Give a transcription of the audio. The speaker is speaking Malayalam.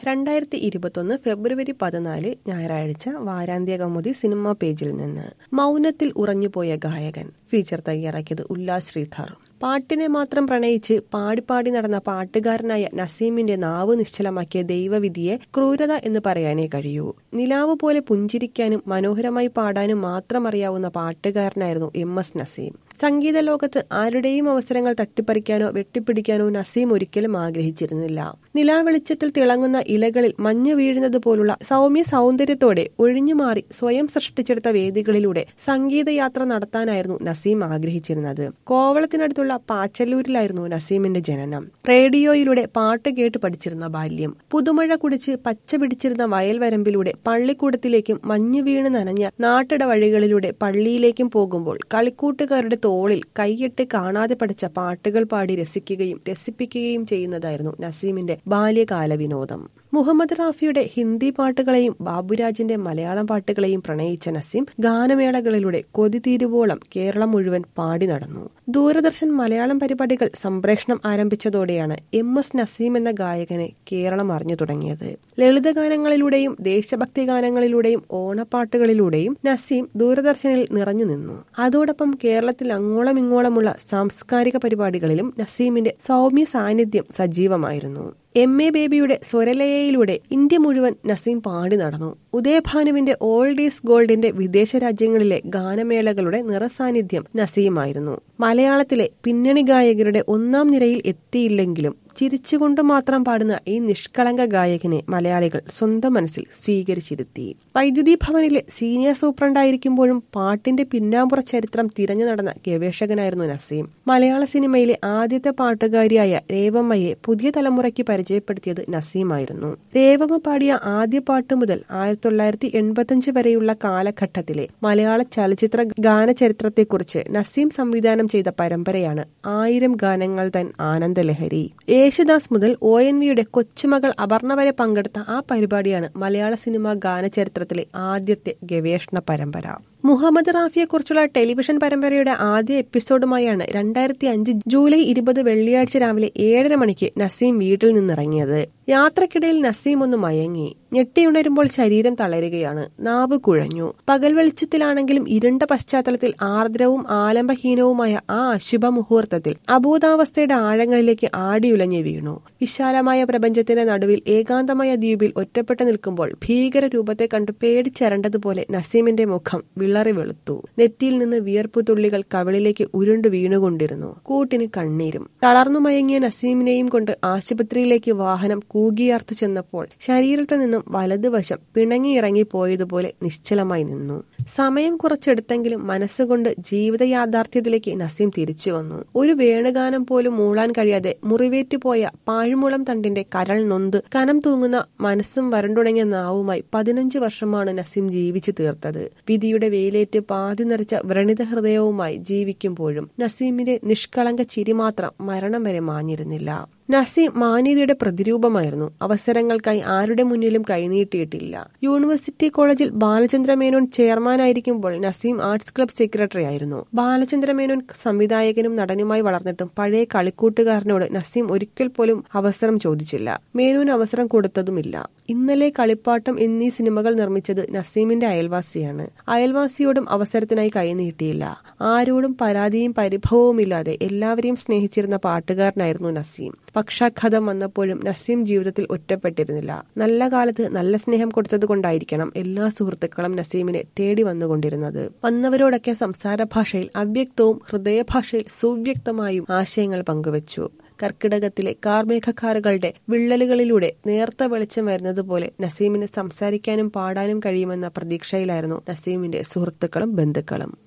രണ്ടായിരത്തി ഇരുപത്തൊന്ന് ഫെബ്രുവരി പതിനാല് ഞായറാഴ്ച വാരാന്ത്യ കൗമുദി സിനിമാ പേജിൽ നിന്ന് മൗനത്തിൽ ഉറഞ്ഞുപോയ ഗായകൻ ഫീച്ചർ തയ്യാറാക്കിയത് ഉല്ലാസ് ശ്രീധർ പാട്ടിനെ മാത്രം പ്രണയിച്ച് പാടിപ്പാടി നടന്ന പാട്ടുകാരനായ നസീമിന്റെ നാവ് നിശ്ചലമാക്കിയ ദൈവവിധിയെ ക്രൂരത എന്ന് പറയാനേ കഴിയൂ നിലാവ് പോലെ പുഞ്ചിരിക്കാനും മനോഹരമായി പാടാനും മാത്രം അറിയാവുന്ന പാട്ടുകാരനായിരുന്നു എം എസ് നസീം സംഗീത ലോകത്ത് ആരുടെയും അവസരങ്ങൾ തട്ടിപ്പറിക്കാനോ വെട്ടിപ്പിടിക്കാനോ നസീം ഒരിക്കലും ആഗ്രഹിച്ചിരുന്നില്ല നിലാവെളിച്ചത്തിൽ തിളങ്ങുന്ന ഇലകളിൽ മഞ്ഞ് വീഴുന്നത് പോലുള്ള സൗമ്യ സൗന്ദര്യത്തോടെ ഒഴിഞ്ഞുമാറി സ്വയം സൃഷ്ടിച്ചെടുത്ത വേദികളിലൂടെ സംഗീതയാത്ര നടത്താനായിരുന്നു നസീം ആഗ്രഹിച്ചിരുന്നത് കോവളത്തിനടുത്തുള്ള പാച്ചല്ലൂരിലായിരുന്നു നസീമിന്റെ ജനനം റേഡിയോയിലൂടെ പാട്ട് കേട്ട് പഠിച്ചിരുന്ന ബാല്യം പുതുമഴ കുടിച്ച് പച്ച പിടിച്ചിരുന്ന വയൽവരമ്പിലൂടെ പള്ളിക്കൂടത്തിലേക്കും മഞ്ഞ് വീണ് നനഞ്ഞ നാട്ടിട വഴികളിലൂടെ പള്ളിയിലേക്കും പോകുമ്പോൾ കളിക്കൂട്ടുകാരുടെ തോളിൽ കൈയിട്ട് കാണാതെ പഠിച്ച പാട്ടുകൾ പാടി രസിക്കുകയും രസിപ്പിക്കുകയും ചെയ്യുന്നതായിരുന്നു നസീമിന്റെ ബാല്യകാല വിനോദം മുഹമ്മദ് റാഫിയുടെ ഹിന്ദി പാട്ടുകളെയും ബാബുരാജിന്റെ മലയാളം പാട്ടുകളെയും പ്രണയിച്ച നസീം ഗാനമേളകളിലൂടെ കൊതി തീരുവോളം കേരളം മുഴുവൻ പാടി നടന്നു ദൂരദർശൻ മലയാളം പരിപാടികൾ സംപ്രേഷണം ആരംഭിച്ചതോടെയാണ് എം എസ് നസീം എന്ന ഗായകനെ കേരളം അറിഞ്ഞു തുടങ്ങിയത് ലളിതഗാനങ്ങളിലൂടെയും ദേശഭക്തി ഗാനങ്ങളിലൂടെയും ഓണപ്പാട്ടുകളിലൂടെയും നസീം ദൂരദർശനിൽ നിറഞ്ഞു നിന്നു അതോടൊപ്പം കേരളത്തിൽ അങ്ങോളം ഇങ്ങോളമുള്ള സാംസ്കാരിക പരിപാടികളിലും നസീമിന്റെ സൗമ്യ സാന്നിധ്യം സജീവമായിരുന്നു എം എ ബേബിയുടെ സ്വരലയയിലൂടെ ഇന്ത്യ മുഴുവൻ നസീം പാടി നടന്നു ഉദയഭാനുവിന്റെ ഓൾഡ് ഈസ് ഗോൾഡിന്റെ വിദേശ രാജ്യങ്ങളിലെ ഗാനമേളകളുടെ നിറസാന്നിധ്യം നസീമായിരുന്നു മലയാളത്തിലെ പിന്നണി ഗായകരുടെ ഒന്നാം നിരയിൽ എത്തിയില്ലെങ്കിലും ചിരിച്ചുകൊണ്ട് മാത്രം പാടുന്ന ഈ നിഷ്കളങ്ക ഗായകനെ മലയാളികൾ സ്വന്തം മനസ്സിൽ സ്വീകരിച്ചിരുത്തി വൈദ്യുതി ഭവനിലെ സീനിയർ സൂപ്രണ്ടായിരിക്കുമ്പോഴും പാട്ടിന്റെ പിന്നാമ്പുറ ചരിത്രം തിരഞ്ഞു നടന്ന ഗവേഷകനായിരുന്നു നസീം മലയാള സിനിമയിലെ ആദ്യത്തെ പാട്ടുകാരിയായ രേവമ്മയെ പുതിയ തലമുറയ്ക്ക് പരിചയപ്പെടുത്തിയത് നസീമായിരുന്നു രേവമ്മ പാടിയ ആദ്യ പാട്ട് മുതൽ ആയിരത്തി തൊള്ളായിരത്തി എൺപത്തിയഞ്ച് വരെയുള്ള കാലഘട്ടത്തിലെ മലയാള ചലച്ചിത്ര ഗാന ചരിത്രത്തെക്കുറിച്ച് നസീം സംവിധാനം ചെയ്ത പരമ്പരയാണ് ആയിരം ഗാനങ്ങൾ തൻ ആനന്ദലഹരി യേശുദാസ് മുതൽ ഒ എൻ വിയുടെ കൊച്ചുമകൾ അപർണ വരെ പങ്കെടുത്ത ആ പരിപാടിയാണ് മലയാള സിനിമാ ഗാന ചരിത്രത്തിലെ ആദ്യത്തെ ഗവേഷണ പരമ്പര മുഹമ്മദ് റാഫിയെക്കുറിച്ചുള്ള ടെലിവിഷൻ പരമ്പരയുടെ ആദ്യ എപ്പിസോഡുമായാണ് രണ്ടായിരത്തി അഞ്ച് ജൂലൈ ഇരുപത് വെള്ളിയാഴ്ച രാവിലെ ഏഴര മണിക്ക് നസീം വീട്ടിൽ നിന്നിറങ്ങിയത് യാത്രക്കിടയിൽ നസീം ഒന്ന് മയങ്ങി ഞെട്ടിയുണരുമ്പോൾ ശരീരം തളരുകയാണ് നാവ് കുഴഞ്ഞു പകൽ വെളിച്ചത്തിലാണെങ്കിലും ഇരുണ്ട പശ്ചാത്തലത്തിൽ ആർദ്രവും ആലംബഹീനവുമായ ആ അശുഭ മുഹൂർത്തത്തിൽ അബോധാവസ്ഥയുടെ ആഴങ്ങളിലേക്ക് ആടിയുലഞ്ഞു വീണു വിശാലമായ പ്രപഞ്ചത്തിന്റെ നടുവിൽ ഏകാന്തമായ ദ്വീപിൽ ഒറ്റപ്പെട്ടു നിൽക്കുമ്പോൾ ഭീകര രൂപത്തെ കണ്ടു പേടിച്ചരണ്ടതുപോലെ നസീമിന്റെ മുഖം വിളറി വെളുത്തു നെറ്റിയിൽ നിന്ന് വിയർപ്പു തുള്ളികൾ കവിളിലേക്ക് ഉരുണ്ടു വീണുകൊണ്ടിരുന്നു കൂട്ടിന് കണ്ണീരും തളർന്നു മയങ്ങിയ നസീമിനെയും കൊണ്ട് ആശുപത്രിയിലേക്ക് വാഹനം കൂകിയാർത്തു ചെന്നപ്പോൾ ശരീരത്തിൽ നിന്നും വലതുവശം പിണങ്ങിയിറങ്ങി പോയതുപോലെ നിശ്ചലമായി നിന്നു സമയം കുറച്ചെടുത്തെങ്കിലും മനസ്സുകൊണ്ട് ജീവിത യാഥാർത്ഥ്യത്തിലേക്ക് നസീം തിരിച്ചു വന്നു ഒരു വേണുഗാനം പോലും മൂളാൻ കഴിയാതെ മുറിവേറ്റുപോയ പാഴ്മുളം തണ്ടിന്റെ കരൾ നൊന്ത് കനം തൂങ്ങുന്ന മനസ്സും വരണ്ടുണങ്ങിയ നാവുമായി പതിനഞ്ച് വർഷമാണ് നസീം ജീവിച്ചു തീർത്തത് വിധിയുടെ വെയിലേറ്റ് പാതി നിറച്ച വ്രണിത ഹൃദയവുമായി ജീവിക്കുമ്പോഴും നസീമിന്റെ നിഷ്കളങ്ക ചിരി മാത്രം മരണം വരെ മാഞ്ഞിരുന്നില്ല നസീം മാന്യതയുടെ പ്രതിരൂപമായിരുന്നു അവസരങ്ങൾക്കായി ആരുടെ മുന്നിലും കൈനീട്ടിയിട്ടില്ല യൂണിവേഴ്സിറ്റി കോളേജിൽ ബാലചന്ദ്ര മേനോൻ ചെയർമാനായിരിക്കുമ്പോൾ നസീം ആർട്സ് ക്ലബ് സെക്രട്ടറി ആയിരുന്നു ബാലചന്ദ്ര മേനോൻ സംവിധായകനും നടനുമായി വളർന്നിട്ടും പഴയ കളിക്കൂട്ടുകാരനോട് നസീം ഒരിക്കൽ പോലും അവസരം ചോദിച്ചില്ല മേനോൻ അവസരം കൊടുത്തതുമില്ല ഇന്നലെ കളിപ്പാട്ടം എന്നീ സിനിമകൾ നിർമ്മിച്ചത് നസീമിന്റെ അയൽവാസിയാണ് അയൽവാസിയോടും അവസരത്തിനായി കൈനീട്ടിയില്ല ആരോടും പരാതിയും പരിഭവവുമില്ലാതെ എല്ലാവരെയും സ്നേഹിച്ചിരുന്ന പാട്ടുകാരനായിരുന്നു നസീം പക്ഷാഘാതം വന്നപ്പോഴും നസീം ജീവിതത്തിൽ ഒറ്റപ്പെട്ടിരുന്നില്ല നല്ല കാലത്ത് നല്ല സ്നേഹം കൊടുത്തത് കൊണ്ടായിരിക്കണം എല്ലാ സുഹൃത്തുക്കളും നസീമിനെ തേടി വന്നുകൊണ്ടിരുന്നത് വന്നവരോടൊക്കെ സംസാര ഭാഷയിൽ അവ്യക്തവും ഹൃദയഭാഷയിൽ സുവ്യക്തമായും ആശയങ്ങൾ പങ്കുവച്ചു കർക്കിടകത്തിലെ കാർമേഘക്കാറുകളുടെ വിള്ളലുകളിലൂടെ നേർത്ത വെളിച്ചം വരുന്നതുപോലെ നസീമിന് സംസാരിക്കാനും പാടാനും കഴിയുമെന്ന പ്രതീക്ഷയിലായിരുന്നു നസീമിന്റെ സുഹൃത്തുക്കളും ബന്ധുക്കളും